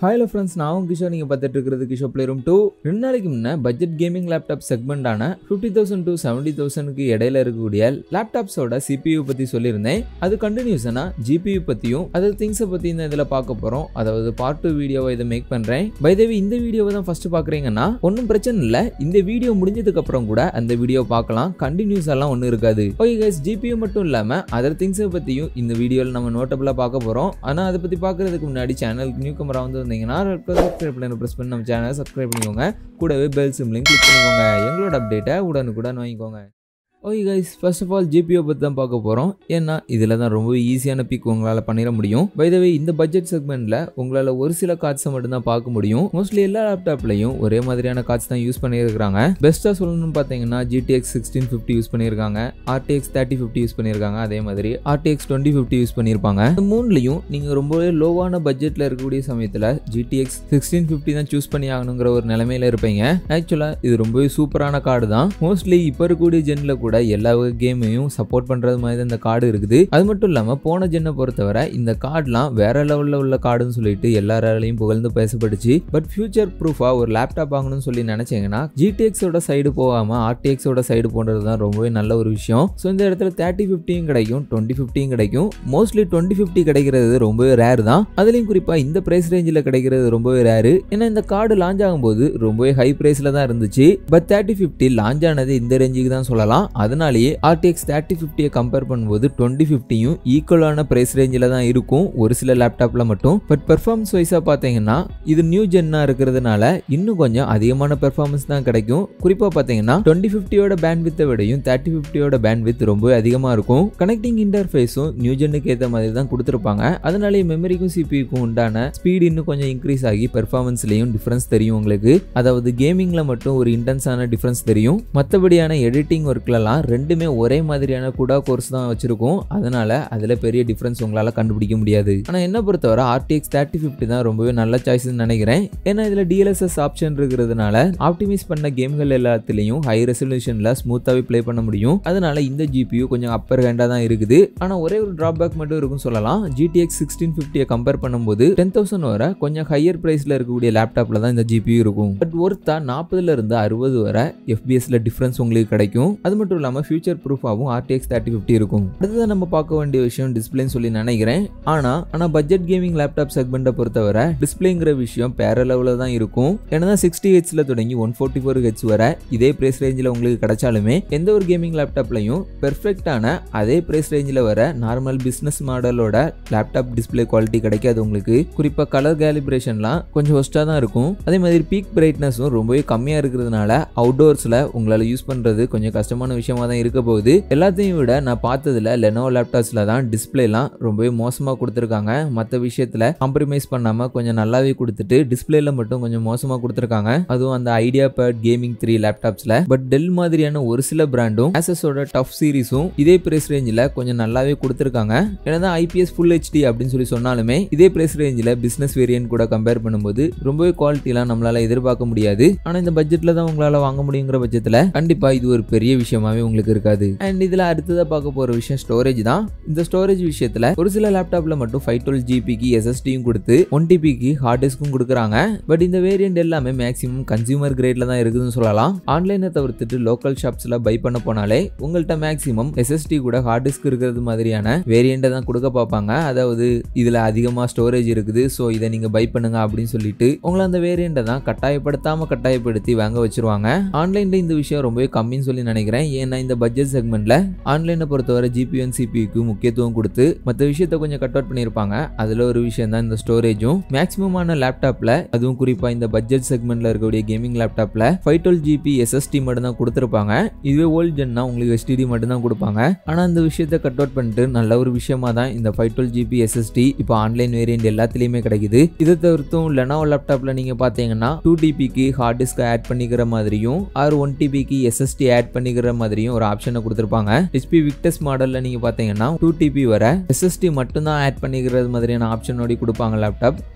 ஹாய்ல friends நான் உங்க கிஷோர் நீங்கள் பார்த்துட்டு இருக்கிறது கிஷோ பிளே ரூம் டூ ரெண்டு நாளைக்கு முன்னே பட்ஜெட் கேமிங் லேப்டாப் செக்மெண்டான ஃபிஃப்டி தௌசண்ட் டு செவன்டி தௌசண்ட்க்கு இடையில இருக்கக்கூடிய லேப்டாப்ஸோட சிபியூ பற்றி சொல்லியிருந்தேன் அது கண்டினியூஸனா ஜிபியூ பற்றியும் அதர் திங்ஸை பற்றி இந்த இதில் பார்க்க போகிறோம் அதாவது பார்ட் டூ வீடியோவை இதை மேக் பண்ணுறேன் பைதவி இந்த வீடியோவை தான் ஃபர்ஸ்ட் பார்க்குறீங்கன்னா ஒன்றும் பிரச்சனை இல்லை இந்த வீடியோ முடிஞ்சதுக்கு அப்புறம் கூட அந்த வீடியோ பார்க்கலாம் கண்டினியூஸ் எல்லாம் ஒன்றும் இருக்காது ஓகே கைஸ் ஜிபியூ மட்டும் இல்லாமல் அதர் திங்ஸை பற்றியும் இந்த வீடியோவில் நம்ம நோட்டபுளாக பார்க்க போகிறோம் ஆனால் அதை பற்றி பார்க்குறதுக்கு முன்னாடி சேனலுக்கு நியூ கமரா வந்து வந்தீங்கன்னா சப்ஸ்கிரைப் பண்ணி ப்ரெஸ் பண்ணி நம்ம சேனலை சப்ஸ்கிரைப் பண்ணிக்கோங்க கூடவே பெல் சிம்லையும் கிளிக் பண்ணிக்கோங்க எங்களோட அப்டேட்டை உடனுக்குடன் வாங்கிக்கோங்க okay guys first of all GPO பற்றி தான் பார்க்க போகிறோம் ஏன்னா இதில் தான் ரொம்ப ஈஸியான பிக் உங்களால் பண்ணிட முடியும் பைதவே இந்த பட்ஜெட் செக்மெண்ட்டில் உங்களால் ஒரு சில கார்ட்ஸை மட்டும்தான் பார்க்க முடியும் மோஸ்ட்லி எல்லா லேப்டாப்லையும் ஒரே மாதிரியான கார்ட்ஸ் தான் யூஸ் பண்ணியிருக்காங்க பெஸ்ட்டாக சொல்லணும்னு பார்த்தீங்கன்னா ஜிடிஎக்ஸ் சிக்ஸ்டீன் ஃபிஃப்டி யூஸ் பண்ணியிருக்காங்க ஆர்டிஎக்ஸ் தேர்ட்டி ஃபிஃப்டி யூஸ் பண்ணியிருக்காங்க அதே மாதிரி ஆர்டிஎக்ஸ் டுவெண்ட்டி ஃபிஃப்டி யூஸ் பண்ணியிருப்பாங்க இந்த மூணுலையும் நீங்கள் ரொம்பவே லோவான பட்ஜெட்டில் இருக்கக்கூடிய சமயத்தில் ஜிடிஎக்ஸ் சிக்ஸ்டீன் ஃபிஃப்டி தான் சூஸ் பண்ணி ஆகணுங்கிற ஒரு நிலைமையில இருப்பீங்க ஆக்சுவலாக இது ரொம்பவே சூப்பரான கார்டு தான் மோஸ்ட்லி இப்போ இருக்கக்கூடிய ஜென்னில் கூட எல்லா கேமையும் சப்போர்ட் பண்ணுறது மாதிரி தான் இந்த கார்டு இருக்குது அது மட்டும் இல்லாமல் போன ஜென்னை பொறுத்தவரை இந்த கார்டெலாம் வேற லெவலில் உள்ள கார்டுன்னு சொல்லிட்டு எல்லாராலையும் புகழ்ந்து பேசப்பட்டுச்சு பட் ஃபியூச்சர் ப்ரூஃபாக ஒரு லேப்டாப் வாங்கணும்னு சொல்லி நினைச்சீங்கன்னா ஜிடிஎக்ஸோட சைடு போகாமல் ஆர்டிஎக்ஸோட சைடு போன்றது தான் ரொம்பவே நல்ல ஒரு விஷயம் ஸோ இந்த இடத்துல தேர்ட்டி ஃபிஃப்டியும் கிடைக்கும் டுவெண்ட்டி ஃபிஃப்டியும் கிடைக்கும் மோஸ்ட்லி டுவெண்ட்டி ஃபிஃப்டி கிடைக்கிறது ரொம்பவே ரேர் தான் அதுலேயும் குறிப்பாக இந்த ப்ரைஸ் ரேஞ்சில் கிடைக்கிறது ரொம்பவே ரேரு ஏன்னா இந்த கார்டு லான்ச் ஆகும்போது ரொம்பவே ஹை ப்ரைஸில் தான் இருந்துச்சு பட் தேர்ட்டி ஃபிஃப்டி லான்ச் ஆனது இந்த ரேஞ்சுக்கு தான் சொல்லலாம் அதனாலேயே ஆர்டிஎக்ஸ் தேர்ட்டி ஃபிஃப்டியை கம்பேர் பண்ணும்போது டுவெண்ட்டி ஃபிஃப்டியும் ஈக்குவலான ப்ரைஸ் ரேஞ்சில் தான் இருக்கும் ஒரு சில லேப்டாப்பில் மட்டும் பட் பெர்ஃபார்மன்ஸ் வைஸாக பார்த்தீங்கன்னா இது நியூ ஜென்னாக இருக்கிறதுனால இன்னும் கொஞ்சம் அதிகமான பெர்ஃபார்மன்ஸ் தான் கிடைக்கும் குறிப்பாக பார்த்தீங்கன்னா டுவெண்ட்டி ஃபிஃப்டியோட பேண்ட் வித்தை விடையும் தேர்ட்டி ஃபிஃப்டியோட பேண்ட் வித் ரொம்பவே அதிகமாக இருக்கும் கனெக்டிங் இன்டர்ஃபேஸும் நியூ ஜென்னுக்கு ஏற்ற மாதிரி தான் கொடுத்துருப்பாங்க அதனாலேயே மெமரிக்கும் சிபிக்கும் உண்டான ஸ்பீட் இன்னும் கொஞ்சம் இன்க்ரீஸ் ஆகி பெர்ஃபார்மன்ஸ்லையும் டிஃப்ரென்ஸ் தெரியும் உங்களுக்கு அதாவது கேமிங்கில் மட்டும் ஒரு இன்டென்ஸான டிஃப்ரென்ஸ் தெரியும் மற்றபடியான எடிட்டிங் ஒர்க்லலாம் ரெண்டுமே ஒரே மாதிரியான குடா கோர்ஸ் தான் வச்சிருக்கோம் அதனால அதில் பெரிய டிஃப்ரென்ஸ் உங்களால் கண்டுபிடிக்க முடியாது ஆனால் என்ன பொறுத்தவரை ஆர்டிஎக்ஸ் தேர்ட்டி ஃபிஃப்டி தான் ரொம்பவே நல்ல சாய்ஸ்னு நினைக்கிறேன் ஏன்னா இதில் டிஎல்எஸ்எஸ் ஆப்ஷன் இருக்கிறதுனால ஆப்டிமைஸ் பண்ண கேம்கள் எல்லாத்துலேயும் ஹை ரெசல்யூஷனில் ஸ்மூத்தாகவே ப்ளே பண்ண முடியும் அதனால இந்த ஜிபியூ கொஞ்சம் அப்பர் ஹேண்டாக தான் இருக்குது ஆனால் ஒரே ஒரு ட்ராபேக் மட்டும் இருக்குன்னு சொல்லலாம் ஜிடிஎக்ஸ் சிக்ஸ்டீன் ஃபிஃப்டியை கம்பேர் பண்ணும்போது டென் தௌசண்ட் வர கொஞ்சம் ஹையர் ப்ரைஸில் இருக்கக்கூடிய லேப்டாப்பில் தான் இந்த ஜிபியூ இருக்கும் பட் ஒருத்தா நாற்பதுல இருந்து அறுபது வர எஃபிஎஸ்ல டிஃப்ரென்ஸ் உங்களுக்கு கிடைக்கும் அது மட்டும் இல்லாமல் ஃபியூச்சர் ப்ரூஃபாகவும் ஆர்டிஎக்ஸ் தேர்ட்டி ஃபிஃப்டி இருக்கும் அடுத்ததான் நம்ம பார்க்க வேண்டிய விஷயம் டிஸ்பிளேன்னு சொல்லி நினைக்கிறேன் ஆனால் ஆனால் பட்ஜெட் கேமிங் லேப்டாப் செக்மெண்ட்டை பொறுத்தவரை டிஸ்பிளேங்கிற விஷயம் பேர லெவலில் தான் இருக்கும் ஏன்னா சிக்ஸ்டி ஹெச்ல தொடங்கி ஒன் ஃபோர்ட்டி ஃபோர் ஹெச் வர இதே ப்ரைஸ் ரேஞ்சில் உங்களுக்கு கிடைச்சாலுமே எந்த ஒரு கேமிங் லேப்டாப்லையும் பெர்ஃபெக்டான அதே ப்ரைஸ் ரேஞ்சில் வர நார்மல் பிஸ்னஸ் மாடலோட லேப்டாப் டிஸ்பிளே குவாலிட்டி கிடைக்காது உங்களுக்கு குறிப்பாக கலர் கேலிப்ரேஷன்லாம் கொஞ்சம் ஒஸ்ட்டாக தான் இருக்கும் அதே மாதிரி பீக் பிரைட்னஸும் ரொம்பவே கம்மியாக இருக்கிறதுனால அவுட்டோர்ஸில் உங்களால் யூஸ் பண்ணுறது கொஞ்சம் கஷ்டமான விஷயமா தான் இருக்க போகுது எல்லாத்தையும் விட நான் பார்த்ததுல லெனோ லேப்டாப்ஸில் தான் டிஸ்பிளேலாம் ரொம்பவே மோசமாக கொடுத்துருக்காங்க மற்ற விஷயத்தில் காம்ப்ரமைஸ் பண்ணாமல் கொஞ்சம் நல்லாவே கொடுத்துட்டு டிஸ்பிளேல மட்டும் கொஞ்சம் மோசமாக கொடுத்துருக்காங்க அதுவும் அந்த ஐடியா பேட் கேமிங் த்ரீ லேப்டாப்ஸில் பட் டெல் மாதிரியான ஒரு சில பிராண்டும் ஆசஸோட டஃப் சீரிஸும் இதே பிரைஸ் ரேஞ்சில் கொஞ்சம் நல்லாவே கொடுத்துருக்காங்க ஏன்னா ஐபிஎஸ் ஃபுல் ஹெச்டி அப்படின்னு சொல்லி சொன்னாலுமே இதே பிரைஸ் ரேஞ்சில் பிஸ்னஸ் வேரியன்ட் கூட கம்பேர் பண்ணும்போது ரொம்பவே குவாலிட்டிலாம் நம்மளால எதிர்பார்க்க முடியாது ஆனால் இந்த பட்ஜெட்டில் தான் உங்களால் வாங்க முடியுங்கிற பட்சத்தில் கண்டிப்பாக இது ஒரு பெரிய விஷயமாவே உங்களுக்கு இருக்காது அண்ட் இதில் அடுத்ததாக பார்க்க போகிற விஷயம் ஸ்டோரேஜ் தான் இந்த ஸ்டோரேஜ் விஷயத்தில் ஒரு சில லேப்டாப்பில் மட்டும் ஃபைவ் டுவெல் ஜிபிக்கு எஸ்எஸ்டியும் கொடுத்து ஒன் டிபிக்கு ஹார்ட் டிஸ்க்கும் கொடுக்குறாங்க பட் இந்த வேரியன்ட் எல்லாமே மேக்ஸிமம் கன்சியூமர் கிரேட்ல தான் இருக்குதுன்னு சொல்லலாம் ஆன்லைனை தவிர்த்துட்டு லோக்கல் ஷாப்ஸில் பை பண்ண போனாலே உங்கள்கிட்ட மேக்ஸிமம் எஸ்எஸ்டி கூட ஹார்ட் டிஸ்க் இருக்கிறது மாதிரியான வேரியண்ட்டை தான் கொடுக்க பார்ப்பாங்க அதாவது இதில் அதிகமாக ஸ்டோரேஜ் இருக்குது ஸோ இதை நீங்கள் பை பண்ணுங்க அப்படின்னு சொல்லிட்டு உங்களை அந்த வேரியண்ட்டை தான் கட்டாயப்படுத்தாமல் கட்டாயப்படுத்தி வாங்க வச்சிருவாங்க ஆன்லைனில் இந்த விஷயம் ரொம்பவே கம்மின்னு சொல்லி நினைக்கிறேன் ஏன்னா இந்த பட்ஜெட் செக்மெண்ட்டில் ஆன்லைனை பொறுத்தவரை ஜிபிஎன் சிபிக்கு முக்கியத்துவம் கொடுத்து மற்ற விஷயத்த கொஞ்சம் கட் அவுட் பண்ணியிருப்பாங்க அதில் ஒரு விஷயம் தான் இந்த ஸ்டோரேஜும் மேக்ஸிமமான லேப்டாப்பில் அதுவும் குறிப்பாக இந்த பட்ஜெட் செக்மெண்ட்டில் இருக்கக்கூடிய கேமிங் லேப்டாப்பில் ஃபைவ் டுவெல் ஜிபி எஸ்எஸ்டி மட்டும் தான் கொடுத்துருப்பாங்க இதுவே ஓல்ட் ஜென்னா உங்களுக்கு எஸ்டிடி மட்டும் தான் கொடுப்பாங்க ஆனால் அந்த விஷயத்தை கட் அவுட் பண்ணிட்டு நல்ல ஒரு விஷயமா தான் இந்த ஃபைவ் டுவெல் ஜிபி எஸ்எஸ்டி இப்போ ஆன்லைன் வேரியன்ட் எல்லாத்துலேயுமே கிடைக்குது இதை தவிர்த்தும் லெனோவோ லேப்டாப்பில் நீங்கள் பார்த்தீங்கன்னா டூ டிபிக்கு ஹார்ட் டிஸ்க் ஆட் பண்ணிக்கிற மாதிரியும் ஆர் ஒன் டிபிக்கு எஸ்எஸ்டி ஆட் பண்ணிக்கிற மாதிரியும் ஒரு ஆப்ஷனை கொடுத்துருப்பாங்க ஹெச்பி விக்டஸ் மாடலில் நீங்கள் பார்த்தீங்கன்னா டூ டிபி வர எஸ்எஸ்டி மட்டும்தான் ஆட் பண்ணிக்கிறது மாதிரியான ஆப்ஷனோட கொடுப்பாங்க லேப்டாப்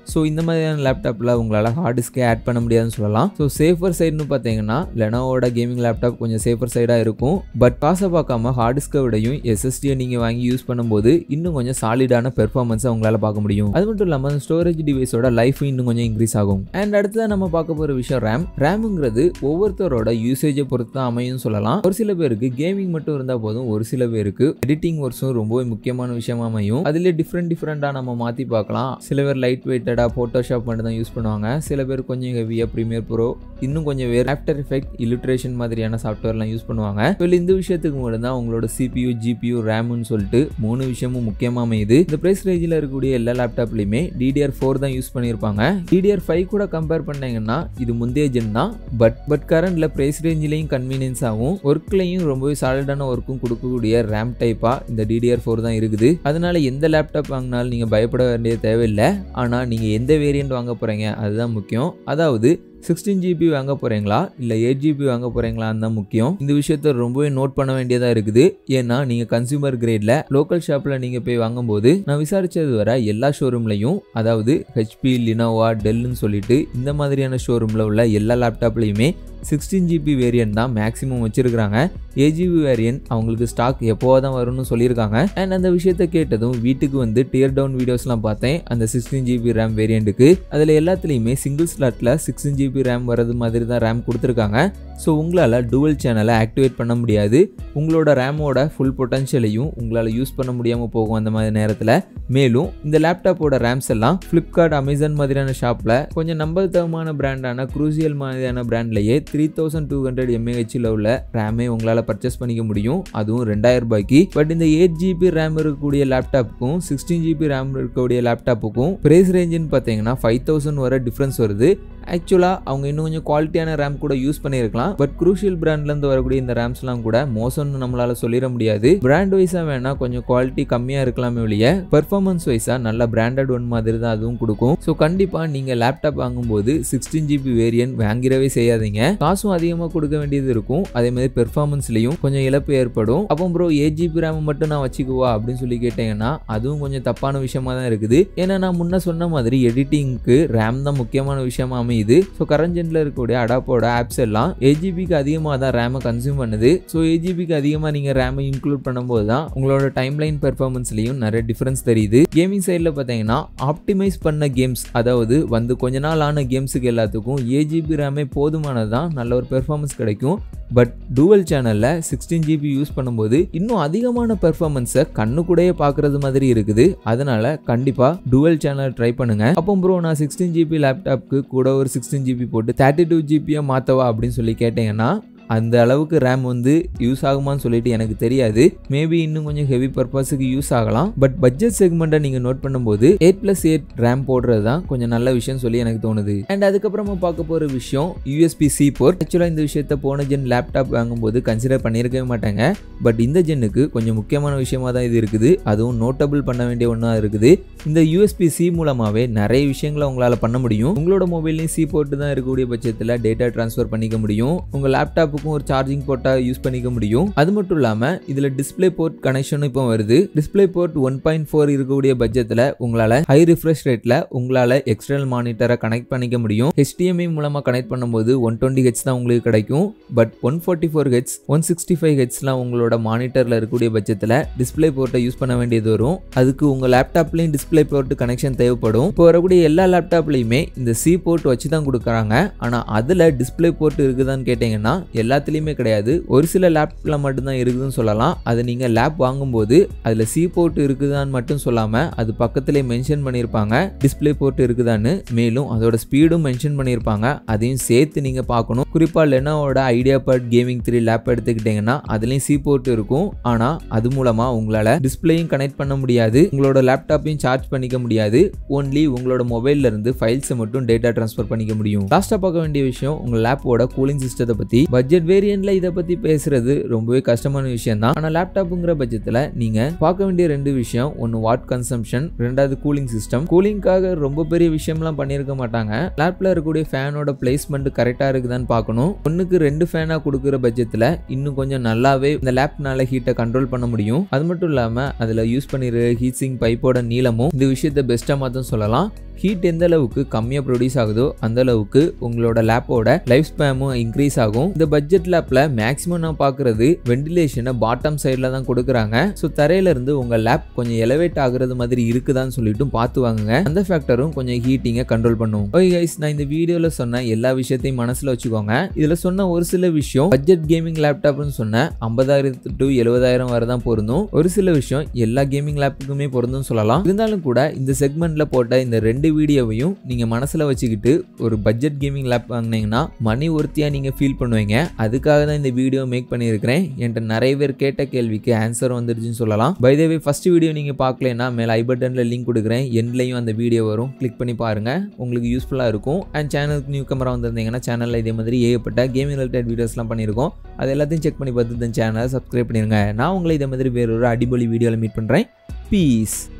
ஸோ இந்த மாதிரியான லேப்டாப்பில் உங்களால் ஹார்ட் டிஸ்கே ஆட் பண்ண முடியாதுன்னு சொல்லலாம் ஸோ சேஃபர் சைடுன்னு பார்த்தீங்கன்னா லெனோவோட கேமிங் லேப்டாப் கொஞ்சம் சேஃபர் சைடாக இருக்கும் பட் காசை பார்க்காம ஹார்ட் டிஸ்கை விடையும் எஸ்எஸ்டியை நீங்கள் வாங்கி யூஸ் பண்ணும்போது இன்னும் கொஞ்சம் சாலிடான பெர்ஃபார்மன்ஸை உங்களால் பார்க்க முடியும் அது மட்டும் இல்லாமல் ஸ்டோரேஜ் டிவைஸோட லைஃப் இன்னும் கொஞ்சம் இன்க்ரீஸ் ஆகும் அண்ட் அடுத்ததான் நம்ம பார்க்க போகிற விஷயம் ரேம் ரேமுங்கிறது ஒவ்வொருத்தரோட யூசேஜை பொறுத்து தான் அமையும் சொல்லலாம் ஒரு சில பேருக்கு கேமிங் மட்டும் இருந்தால் போதும் ஒரு சில பேருக்கு எடிட்டிங் ஒர்க்ஸும் ரொம்பவே முக்கியமான விஷயமா அமையும் அதுலேயே டிஃப்ரெண்ட் டிஃப்ரெண்ட்டாக நம்ம மாற்றி பார்க்கலாம் சில பேர் லைட் வெயிட்டடாக ஃபோட்டோஷாப் மட்டும் தான் யூஸ் பண்ணுவாங்க சில பேர் கொஞ்சம் ஹெவியாக ப்ரீமியர் ப்ரோ இன்னும் கொஞ்சம் வேறு ஆஃப்டர் எஃபெக்ட் இலிட்ரேஷன் மாதிரியான சாஃப்ட்வேர்லாம் யூஸ் பண்ணுவாங்க இதில் இந்த விஷயத்துக்கு மட்டும் தான் உங்களோட சிபியூ ஜிபியூ ரேம்னு சொல்லிட்டு மூணு விஷயமும் முக்கியமாக அமையுது இந்த ப்ரைஸ் ரேஞ்சில் இருக்கக்கூடிய எல்லா லேப்டாப்லையுமே டிடிஆர் ஃபோர் தான் யூஸ் பண்ணியிருப்பாங்க டிடிஆர் ஃபைவ் கூட கம்பேர் பண்ணீங்கன்னா இது முந்தைய ஜென் தான் பட் பட் கரண்டில் ப்ரைஸ் ரேஞ்சிலையும் கன்வீனியன்ஸாகவும் ஒர்க்லையும் ரொம்பவே சாலிடான ஒர்க்கும் கொடுக்கக்கூடிய ரேம் டைப்பாக இந்த டிடிஆர் ஃபோர் தான் இருக்குது அதனால எந்த லேப்டாப் வாங்கினாலும் நீங்கள் பயப்பட வேண்டிய தேவையில்லை ஆனால் நீங்கள் எந்த வேரியண்ட் வாங்க போகிறீங்க அதுதான் முக்கியம் அதாவது சிக்ஸ்டீன் ஜிபி வாங்க போகிறீங்களா இல்லை எயிட் ஜிபி வாங்க போகிறீங்களான்னு தான் முக்கியம் இந்த விஷயத்த ரொம்பவே நோட் பண்ண வேண்டியதாக இருக்குது ஏன்னா நீங்கள் கன்சியூமர் கிரேடில் லோக்கல் ஷாப்பில் நீங்கள் போய் வாங்கும்போது நான் விசாரித்தது வர எல்லா ஷோரூம்லையும் அதாவது ஹெச்பி லினோவா டெல்லுன்னு சொல்லிட்டு இந்த மாதிரியான ஷோரூமில் உள்ள எல்லா லேப்டாப்லையுமே சிக்ஸ்டீன் ஜிபி வேரியன்ட் தான் மேக்ஸிமம் வச்சிருக்காங்க ஏஜிபி வேரியன்ட் அவங்களுக்கு ஸ்டாக் எப்போவா தான் வரும்னு சொல்லியிருக்காங்க அண்ட் அந்த விஷயத்த கேட்டதும் வீட்டுக்கு வந்து டியர் டவுன் வீடியோஸ்லாம் பார்த்தேன் அந்த சிக்ஸ்டீன் ஜிபி ரேம் வேரியண்ட்டுக்கு அதில் எல்லாத்துலேயுமே சிங்கிள் ஸ்லாட்டில் சிக்ஸ்டீன் ஜிபி ரேம் வரது மாதிரி தான் ரேம் கொடுத்துருக்காங்க ஸோ உங்களால் டுவல் சேனலை ஆக்டிவேட் பண்ண முடியாது உங்களோட ரேமோட ஃபுல் பொட்டன்ஷியலையும் உங்களால் யூஸ் பண்ண முடியாமல் போகும் அந்த மாதிரி நேரத்தில் மேலும் இந்த லேப்டாப்போட ரேம்ஸ் எல்லாம் ஃப்ளிப்கார்ட் அமேசான் மாதிரியான ஷாப்பில் கொஞ்சம் நம்பகத்தகமான பிராண்டான குரூசியல் மாதிரியான பிராண்ட்லேயே த்ரீ தௌசண்ட் டூ ஹண்ட்ரட் எம்ஏஹெச்சில் உள்ள ரேமே உங்களால் பர்ச்சேஸ் பண்ணிக்க முடியும் அதுவும் ரெண்டாயிரம் ரூபாய்க்கு பட் இந்த எயிட் ஜிபி ரேம் இருக்கக்கூடிய லேப்டாப்புக்கும் சிக்ஸ்டீன் ஜிபி ரேம் இருக்கக்கூடிய லேப்டாப்புக்கும் ப்ரைஸ் ரேஞ்சுன்னு பார்த்தீங்கன்னா ஃபைவ் தௌசண்ட் வர டிஃப்ரென்ஸ் வருது ஆக்சுவலாக அவங்க இன்னும் கொஞ்சம் குவாலிட்டியான ரேம் கூட யூஸ் பண்ணியிருக்கலாம் பட் குரூஷியல் பிராண்ட்லேருந்து வரக்கூடிய இந்த ரேம்ஸ்லாம் கூட மோசம்னு நம்மளால் சொல்லிட முடியாது பிராண்ட் வைஸாக வேணால் கொஞ்சம் குவாலிட்டி கம்மியாக இருக்கலாமே ஒழிய பெர்ஃபார்மன்ஸ் வைஸாக நல்ல பிராண்டட் ஒன் மாதிரி தான் அதுவும் கொடுக்கும் ஸோ கண்டிப்பாக நீங்கள் லேப்டாப் வாங்கும்போது சிக்ஸ்டீன் ஜிபி வேரியன்ட் வாங்கிடவே செய்யாதீங்க காசும் அதிகமாக கொடுக்க வேண்டியது இருக்கும் அதே மாதிரி பெர்ஃபார்மன்ஸ்லையும் கொஞ்சம் இழப்பு ஏற்படும் அப்போ ப்ரோ எயிட் ஜிபி ரேம் மட்டும் நான் வச்சுக்குவா அப்படின்னு சொல்லி கேட்டீங்கன்னா அதுவும் கொஞ்சம் தப்பான விஷயமா தான் இருக்குது ஏன்னா நான் முன்ன சொன்ன மாதிரி எடிட்டிங்க்கு ரேம் தான் முக்கியமான விஷயமா அமையுது ஸோ கரண்ட் ஜென்ல இருக்கக்கூடிய அடாப்போட ஆப்ஸ் எல்லாம் எயிட் ஜிபிக்கு அதிகமாக தான் ரேமை கன்சியூம் பண்ணுது ஸோ எயிட் ஜிபிக்கு அதிகமாக நீங்கள் ரேமை இன்க்ளூட் பண்ணும்போது தான் உங்களோட டைம் லைன் பெர்ஃபார்மன்ஸ்லையும் நிறைய டிஃபரன்ஸ் தெரியுது கேமிங் சைடில் பார்த்தீங்கன்னா ஆப்டிமைஸ் பண்ண கேம்ஸ் அதாவது வந்து கொஞ்ச நாள் ஆன கேம்ஸுக்கு எல்லாத்துக்கும் ஏ ஜிபி ரேமே போதுமானது தான் நல்ல ஒரு பெர்ஃபார்மன்ஸ் கிடைக்கும் பட் டூவல் சேனலில் சிக்ஸ்டீன் ஜிபி யூஸ் பண்ணும்போது இன்னும் அதிகமான பெர்ஃபார்மன்ஸை கண்ணு கூடயே பார்க்குறது மாதிரி இருக்குது அதனால கண்டிப்பாக டூவல் சேனல் ட்ரை பண்ணுங்க அப்போ ப்ரோ நான் சிக்ஸ்டீன் ஜிபி லேப்டாப்க்கு கூட ஒரு சிக்ஸ்டீன் ஜிபி போட்டு தேர்ட்டி டூ ஜிபியாக மாற்றவா அப்படின்னு சொல்லி கேட்டீங்கன்னா அந்த அளவுக்கு ரேம் வந்து யூஸ் ஆகுமான்னு சொல்லிட்டு எனக்கு தெரியாது மேபி இன்னும் கொஞ்சம் ஹெவி பர்பஸுக்கு யூஸ் ஆகலாம் பட் பட்ஜெட் செக்மெண்ட்டை நீங்கள் நோட் பண்ணும்போது எயிட் ப்ளஸ் எயிட் ரேம் போடுறது தான் கொஞ்சம் நல்ல விஷயம் சொல்லி எனக்கு தோணுது அண்ட் அதுக்கப்புறமா பார்க்க போகிற விஷயம் யூஎஸ்பி சி போர்ட் ஆக்சுவலாக இந்த விஷயத்த போன ஜென் லேப்டாப் வாங்கும்போது கன்சிடர் பண்ணியிருக்கவே மாட்டாங்க பட் இந்த ஜென்னுக்கு கொஞ்சம் முக்கியமான விஷயமா தான் இது இருக்குது அதுவும் நோட்டபிள் பண்ண வேண்டிய ஒன்றா இருக்குது இந்த யூஎஸ்பி சி மூலமாகவே நிறைய விஷயங்களை உங்களால் பண்ண முடியும் உங்களோட மொபைல்லையும் சி போர்ட்டு தான் இருக்கக்கூடிய பட்சத்தில் டேட்டா ட்ரான்ஸ்ஃபர் பண்ணிக்க முடியும் உங்கள் லேப்டாப்புக்கும் ஒரு சார்ஜிங் போர்ட்டாக யூஸ் பண்ணிக்க முடியும் அது மட்டும் இல்லாமல் இதில் டிஸ்பிளே போர்ட் கனெக்ஷனும் இப்போ வருது display port one point four இருக்கக்கூடிய பட்ஜெட்டில் உங்களால் ஹை ரிஃப்ரெஷ் ரேட்டில் உங்களால் எக்ஸ்டர்னல் மானிட்டரை கனெக்ட் பண்ணிக்க முடியும் HDMI மூலமாக கனெக்ட் பண்ணும்போது ஒன் டுவெண்ட்டி ஹெச் தான் உங்களுக்கு கிடைக்கும் but one forty four H one sixty five ஹெச்லாம் உங்களோட மானிட்டரில் இருக்கக்கூடிய பட்சத்தில் டிஸ்பிளே போர்ட்டை யூஸ் பண்ண வேண்டியது வரும் அதுக்கு உங்கள் லேப்டாப்லேயும் டிஸ்பிளே போர்ட் கனெக்ஷன் தேவைப்படும் இப்போ வரக்கூடிய எல்லா லேப்டாப்லையுமே இந்த சி போர்ட் வச்சு தான் கொடுக்குறாங்க ஆனால் அதில் டிஸ்பிளே போர்ட் இருக்குதான்னு கேட்டிங்கன்னா எல்லாத்துலேயுமே கிடையாது ஒரு சில லேப்பில் மட்டும்தான் இருக்குதுன்னு சொல்லலாம் அது நீங்கள் லேப் வாங்கும்போது அதில் சி போர்ட் இருக்குதான்னு மட்டும் சொல்லாமல் அது பக்கத்துலேயே மென்ஷன் பண்ணியிருப்பாங்க டிஸ்பிளே போர்ட் இருக்குதான்னு மேலும் அதோட ஸ்பீடும் மென்ஷன் பண்ணியிருப்பாங்க அதையும் சேர்த்து நீங்கள் பார்க்கணும் குறிப்பாக லெனோவோட IdeaPad gaming three lap எடுத்துக்கிட்டிங்கன்னா அதுலேயும் சி போர்ட் இருக்கும் ஆனால் அது மூலமாக உங்களால் டிஸ்பிளேயும் கனெக்ட் பண்ண முடியாது உங்களோட லேப்டாப்பையும் சார்ஜ் பண்ணிக்க முடியாது ஓன்லி உங்களோட மொபைல்ல இருந்து ஃபைல்ஸை மட்டும் டேட்டா ட்ரான்ஸ்ஃபர் பண்ணிக்க முடியும் லாஸ்ட்டாக பார்க்க வேண்டிய விஷயம் உங்கள் லேப்போட கூலிங் சிஸ்டத்தை பற்றி பட்ஜெட் பட்ஜெட் வேரியண்ட்ல இதை பத்தி பேசுறது ரொம்பவே கஷ்டமான விஷயம் தான் ஆனா லேப்டாப்புங்கிற பட்சத்துல நீங்க பார்க்க வேண்டிய ரெண்டு விஷயம் ஒன்னு வாட் கன்சம்ஷன் ரெண்டாவது கூலிங் சிஸ்டம் கூலிங்காக ரொம்ப பெரிய விஷயம்லாம் பண்ணியிருக்க மாட்டாங்க லேப்ல இருக்கக்கூடிய ஃபேனோட பிளேஸ்மெண்ட் கரெக்டா இருக்குதான்னு பார்க்கணும் ஒன்னுக்கு ரெண்டு ஃபேனா கொடுக்குற பட்சத்துல இன்னும் கொஞ்சம் நல்லாவே இந்த லேப்னால ஹீட்டை கண்ட்ரோல் பண்ண முடியும் அது மட்டும் இல்லாம அதுல யூஸ் பண்ணிருக்க ஹீட் சிங் பைப்போட நீளமும் இந்த விஷயத்தை பெஸ்ட்டாக மாற்றும் சொல்லலாம் ஹீட் எந்த அளவுக்கு கம்மியாக ப்ரொடியூஸ் ஆகுதோ அந்த அளவுக்கு உங்களோட லேப்போட லைஃப் ஸ்பேமும் இன்க்ரீஸ் ஆகும் இந்த பட்ஜெட் லேப்பில் மேக்ஸிமம் நான் பார்க்குறது வெண்டிலேஷனை பாட்டம் சைடில் தான் கொடுக்குறாங்க ஸோ தரையிலேருந்து உங்கள் லேப் கொஞ்சம் எலவேட் ஆகுறது மாதிரி இருக்குதான்னு சொல்லிட்டு பார்த்து வாங்குங்க அந்த ஃபேக்டரும் கொஞ்சம் ஹீட்டிங்கை கண்ட்ரோல் பண்ணும் ஓகே கைஸ் நான் இந்த வீடியோவில் சொன்ன எல்லா விஷயத்தையும் மனசில் வச்சுக்கோங்க இதில் சொன்ன ஒரு சில விஷயம் பட்ஜெட் கேமிங் லேப்டாப்னு சொன்ன ஐம்பதாயிரத்து டு எழுபதாயிரம் வரை தான் பொருந்தும் ஒரு சில விஷயம் எல்லா கேமிங் லேப்புக்குமே பொருந்தும் சொல்லலாம் இருந்தாலும் கூட இந்த செக்மெண்ட்ல போட்ட இந்த ரெண்டு வீடியோவையும் நீங்க மனசுல வச்சுக்கிட்டு ஒரு பட்ஜெட் கேமிங் லேப் வாங்கினீங்கன்னா மணி ஒருத்தியா நீங்க ஃபீல் பண்ணுவீங்க அதுக்காக தான் இந்த வீடியோ மேக் பண்ணியிருக்கிறேன் என்கிட்ட நிறைய பேர் கேட்ட கேள்விக்கு ஆன்சர் வந்துருச்சுன்னு சொல்லலாம் பை வே ஃபர்ஸ்ட் வீடியோ நீங்க பார்க்கலனா மேல ஐ பட்டன்ல லிங்க் கொடுக்குறேன் எண்ட்லையும் அந்த வீடியோ வரும் கிளிக் பண்ணி பாருங்க உங்களுக்கு யூஸ்ஃபுல்லா இருக்கும் அண்ட் சேனலுக்கு நியூ கேமரா வந்திருந்தீங்கன்னா சேனல்ல இதே மாதிரி ஏகப்பட்ட கேமிங் ரிலேட்டட் வீடியோஸ்லாம் பண்ணியிருக்கோம் அது எல்லாத்தையும் செக் பண்ணி பார்த்து இந்த சேனலை சப்ஸ்கிரைப் பண்ணிருங்க நான் உங்களை இதே மாதிரி வேறொரு அடிபொலி வீடியோவில் மீட் பண்ணுறேன் பீஸ்